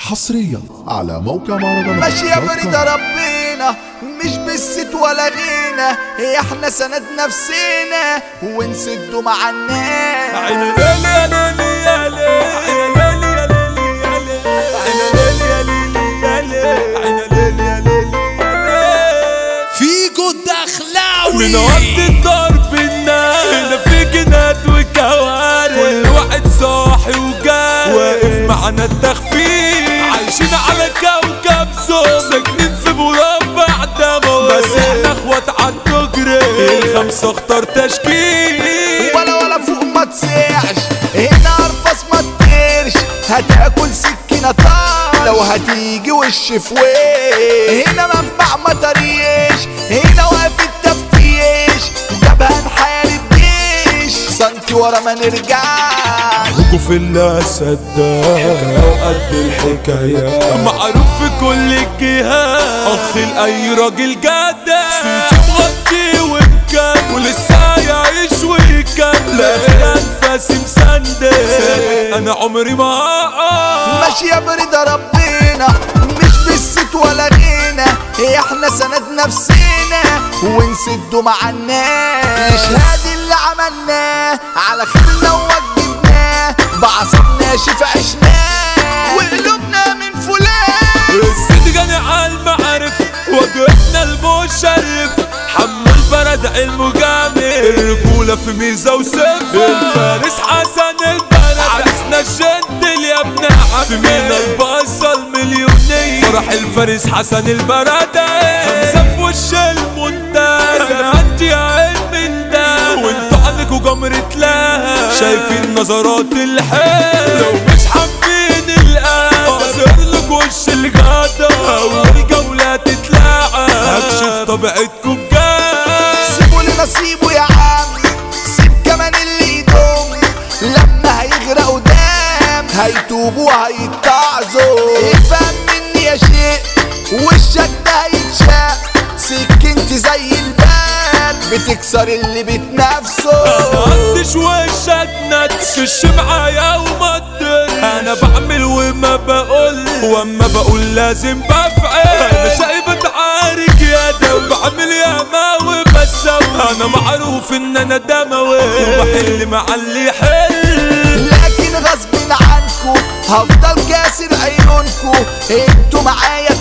حصريا على موقع مهرجانات ماشية دوت برضا كوم. ربنا مش بالست ولا غنى احنا سند نفسنا ونسدوا مع الناس فيجو الدخلاوي من وقت الضرب النار هنا في جنات وكوارث كل واحد صاحي وجاي واقف معانا التخفيف عايشين على كوكب زوم ساكنين في مربع دموي بس احنا اخوات عالتجري الخمسة اختار تشكيل ولا ولا فوق ما تسيعش هنا ارفص ما تطيرش هتاكل سكينة طار لو هتيجي وش في وش هنا منبع ما طريش هنا واقف التفتيش ده هنحارب جيش سنتي ورا ما نرجعش ابوكوا في الله صدق وقد الحكاية معروف في كل الجهات اخ لاي راجل جدع سيتي مغطي ومكان ولسه يعيش ويكمل لا غير انفاسي مسندل ثابت انا عمري ما هقع ماشية برضا ربنا مش بالست ولا غنى احنا سند نفسنا ونسدوا مع الناس نشهد اللي عملناه على خيرنا ووجبناه بعصب ناشف عشناه وقلوبنا من فلان السيد غني على المعارف وجهنا المشرف حمو البرد علمه جامد الرجولة في ميزة وسيف الفارس حسن البلد عرسنا الجنتل يا ابن عمنا البصة المليونية فرح الفارس حسن البرد خمسة في وش المنتج انا عندي علم من ده وانتوا عنكوا جمرة لها شايفين نظرات الحيل لو مش حابين القلب اظهر لك وش الغدا اول جولة تتلاعب هكشف طبيعتكم بجد سيبوا لي نصيبه يا عم سيب كمان اللي يدوم لما هيغرقوا دام هيتوبوا وهيتعظوا افهم مني يا شيء وشك ده هيتشاق سكنتي زي الباب بتكسر اللي بتنافسه قدش وشك نتشش معايا وما تدري انا بعمل وما بقول واما بقول لازم بفعل انا شايف بتعارك يا ده بعمل يا ما وبسوي انا معروف ان انا دموي وبحل مع اللي يحل لكن غصب عنكو هفضل كاسر عيونكو انتوا معايا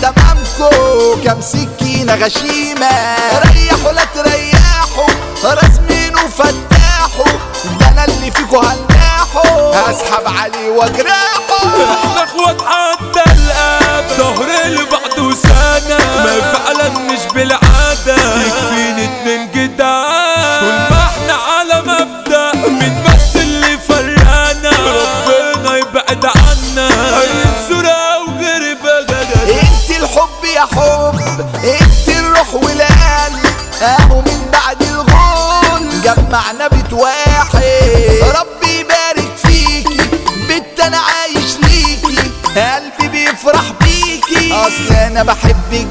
تمامكو كام سكينة غشيمة ريحوا لا تريحوا رسمين وفتاحوا ده انا اللي فيكو هناحوا هسحب عليه واجرحه احنا اخوات حتى الاب ظهر لبعض وسنة ما فعلا مش بالعادة يكفيني اتنين جدعان طول ما احنا على مبدأ من بس اللي فرقانا ربنا يبعد عنا هينسونا وغير بجد انت الحب يا حب انت الروح والقلب اهو من بعد الغول جمعنا بيت واحد ربي يبارك فيكي بنت انا عايش ليكي قلبي بيفرح بيكي اصل انا بحبك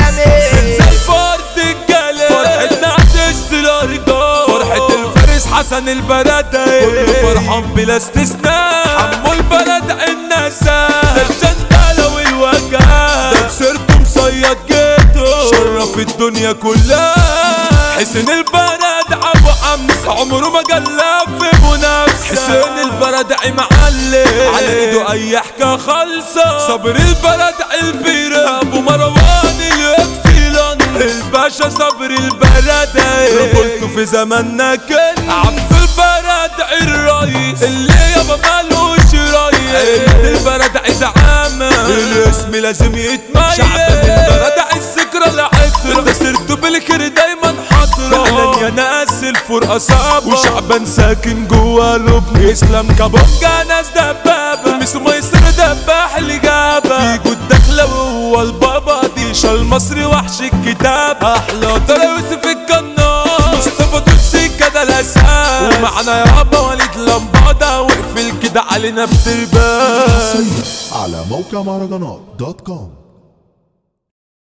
جامد زي فرد الجلال فرحتنا هتشتري الارجال فرحة الفارس حسن البرادة كله فرحان بلا استثناء حمو البلد النساء ده الجندالة والوجع ده بسيرته مصيد جيته شرف الدنيا كلها حسين البرد ابو امس عمره ما جلى في منافسه حسين البردعي معلم على ايده اي حكايه خالصه صبر البردعي البير ابو مروان الاكسيلان الباشا صبر البردعي رجولته في زماننا كان عبد البردعي الرئيس اللي يابا مالوش رئيس البردعي زعامه الاسم لازم يتميز شعب البردعي الذكرى العطر ده سيرته بالخير دايما حاضرة فعلا يا ناس الفرقة صعبة وشعبا ساكن جوا لبنان اسلام كابونجا ناس دبابة مش ميسر دباح اللي جابة في جود داخلة وهو البابا ديشا المصري وحش الكتاب احلى ترى يوسف الجنار مصطفى توتسي كده الاساس ومعنا يابا وليد لمبادة واقفل كده علينا بترباس حصريا على موقع مهرجانات دوت كوم